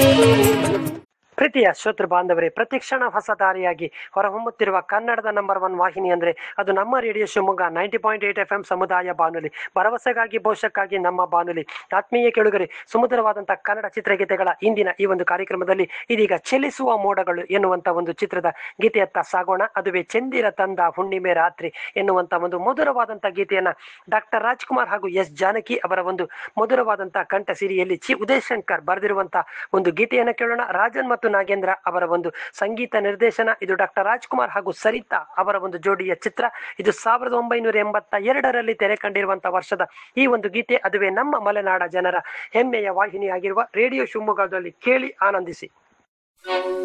ಪ್ರೀತಿಯ ಶ್ರೋತೃ ಬಾಂಧವರೇ ಪ್ರತಿಕ್ಷಣ ಹೊಸ ದಾರಿಯಾಗಿ ಹೊರಹೊಮ್ಮುತ್ತಿರುವ ಕನ್ನಡದ ನಂಬರ್ ಒನ್ ವಾಹಿನಿ ಅಂದ್ರೆ ಅದು ನಮ್ಮ radio Shivamogga ninety point eight F M ಸಮುದಾಯ ಬಾನುಲಿ ಭರವಸೆಗಾಗಿ ಭವಿಷ್ಯಕ್ಕಾಗಿ ನಮ್ಮ ಬಾನುಲಿ ಆತ್ಮೀಯ ಕೆಳುಗರೆ ಸುಮಧುರವಾದಂತಹ ಕನ್ನಡ ಚಿತ್ರಗೀತೆಗಳ ಇಂದಿನ ಈ ಒಂದು ಕಾರ್ಯಕ್ರಮದಲ್ಲಿ ಇದೀಗ ಚಲಿಸುವ ಮೋಡಗಳು ಎನ್ನುವಂತ ಒಂದು ಚಿತ್ರದ ಗೀತೆಯತ್ತ ಸಾಗೋಣ ಅದುವೇ ಚಂದಿರ ತಂದ ಹುಣ್ಣಿಮೆ ರಾತ್ರಿ ಎನ್ನುವಂತ ಒಂದು ಮಧುರವಾದಂತ ಗೀತೆಯನ್ನ ಡಾಕ್ಟರ್ ರಾಜ್ಕುಮಾರ್ ಹಾಗೂ ಎಸ್ ಜಾನಕಿ ಅವರ ಒಂದು ಮಧುರವಾದಂತಹ ಕಂಠ ಸಿರಿಯಲ್ಲಿ ಚಿ ಉದಯ್ ಶಂಕರ್ ಬರೆದಿರುವಂತಹ ಒಂದು ಗೀತೆಯನ್ನ ಕೇಳೋಣ ರಾಜನ್ ಮತ್ತು ನಾಗೇಂದ್ರ ಅವರ ಒಂದು ಸಂಗೀತ ನಿರ್ದೇಶನ ಇದು ಡಾಕ್ಟರ್ ರಾಜ್ಕುಮಾರ್ ಹಾಗೂ ಸರಿತಾ ಅವರ ಒಂದು ಜೋಡಿಯ ಚಿತ್ರ ಇದು ಸಾವಿರದ ಒಂಬೈನೂರ ಎಂಬತ್ತ ಎರಡರಲ್ಲಿ ತೆರೆ ಕಂಡಿರುವಂತಹ ವರ್ಷದ ಈ ಒಂದು ಗೀತೆ ಅದುವೇ ನಮ್ಮ ಮಲೆನಾಡ ಜನರ ಹೆಮ್ಮೆಯ ವಾಹಿನಿಯಾಗಿರುವ ರೇಡಿಯೋ ಶಿವಮೊಗ್ಗದಲ್ಲಿ ಕೇಳಿ ಆನಂದಿಸಿ